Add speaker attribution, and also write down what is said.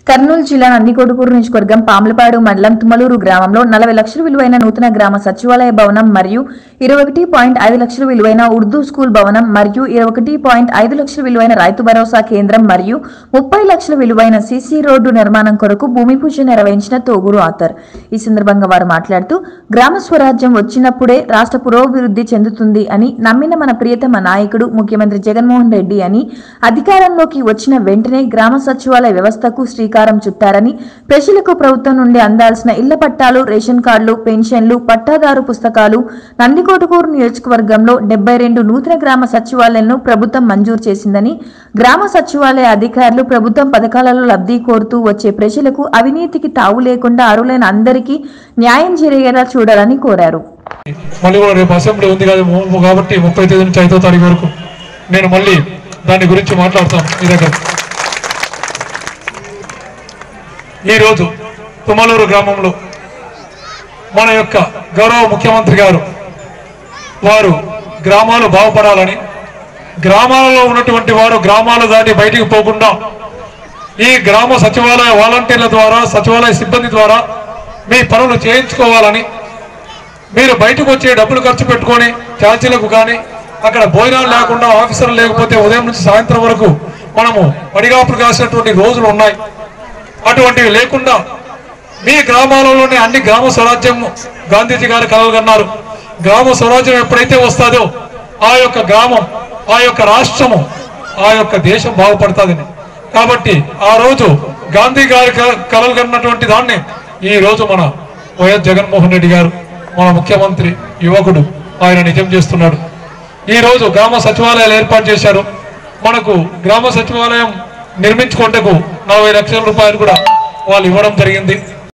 Speaker 1: కర్నూలు జిల్లా నందికొడుకూరు నియోజకవర్గం పాములపాడు మండలం తుమ్మలూరు గ్రామంలో నలభై లక్షల విలువైన నూతన గ్రామ సచివాలయ భవనం మరియు ఇరవై ఒకటి పాయింట్ ఐదు లక్షల విలువైన ఉర్దూ స్కూల్ భవనం మరియు ఇరవై ఒకటి పాయింట్ ఐదు లక్షల విలువైన రైతు భరోసా కేంద్రం మరియు ముప్పై లక్షల విలువైన సీసీ రోడ్డు నిర్మాణం కొరకు భూమి పూజ నిర్వహించిన తోగూరు ఆతర్ ఈ సందర్భంగా వారు మాట్లాడుతూ గ్రామ స్వరాజ్యం వచ్చినప్పుడే రాష్ట్ర పురోభివృద్ధి చెందుతుంది అని నమ్మిన మన ప్రియతమ నాయకుడు ముఖ్యమంత్రి జగన్మోహన్ రెడ్డి అని అధికారంలోకి వచ్చిన వెంటనే గ్రామ సచివాలయ వ్యవస్థకు శ్రీకారం చుట్టారని ప్రజలకు ప్రభుత్వం నుండి అందాల్సిన ఇళ్ల పట్టాలు రేషన్ కార్డులు పెన్షన్లు పట్టాదారు పుస్తకాలు నందికోటకూరు నియోజకవర్గంలో డెబ్బై రెండు నూతన గ్రామ సచివాలయాలను ప్రభుత్వం మంజూరు చేసిందని గ్రామ సచివాలయ అధికారులు ప్రభుత్వం పథకాలలో లబ్ధి కోరుతూ వచ్చే ప్రజలకు అవినీతికి తావు లేకుండా అర్హులైన అందరికీ న్యాయం జరిగేలా చూడాలని కోరారు
Speaker 2: మళ్ళీ కూడా రేపు అసెంబ్లీ ఉంది కదా ము- కాబట్టి ముప్పై తేదీ నుంచి ఐదో తారీఖు వరకు నేను మళ్ళీ దాని గురించి మాట్లాడతాను మీ దగ్గర ఈరోజు తుమ్మలూరు గ్రామంలో మన యొక్క గౌరవ ముఖ్యమంత్రి గారు వారు గ్రామాలు బాగుపడాలని గ్రామాలలో ఉన్నటువంటి వారు గ్రామాలు దాటి బయటికి పోకుండా ఈ గ్రామ సచివాలయ వాలంటీర్ల ద్వారా సచివాలయ సిబ్బంది ద్వారా మీ పనులు చేయించుకోవాలని మీరు బయటకు వచ్చే డబ్బులు ఖర్చు పెట్టుకొని ఛార్జీలకు కానీ అక్కడ భోజనాలు లేకుండా ఆఫీసర్లు లేకపోతే ఉదయం నుంచి సాయంత్రం వరకు మనము పడిగాపులు కాసినటువంటి రోజులు ఉన్నాయి అటువంటివి లేకుండా మీ గ్రామాలలోనే అన్ని గ్రామ స్వరాజ్యం గాంధీజీ గారు కలగన్నారు గ్రామ స్వరాజ్యం ఎప్పుడైతే వస్తుందో ఆ యొక్క గ్రామం ఆ యొక్క రాష్ట్రము ఆ యొక్క దేశం బాగుపడుతుందని కాబట్టి ఆ రోజు గాంధీ గారి కలలు కన్నటువంటి దాన్ని ఈ రోజు మన వైఎస్ జగన్మోహన్ రెడ్డి గారు మన ముఖ్యమంత్రి యువకుడు ఆయన నిజం చేస్తున్నాడు ఈ రోజు గ్రామ సచివాలయాలు ఏర్పాటు చేశారు మనకు గ్రామ సచివాలయం నిర్మించుకుంటకు నలభై లక్షల రూపాయలు కూడా వాళ్ళు ఇవ్వడం జరిగింది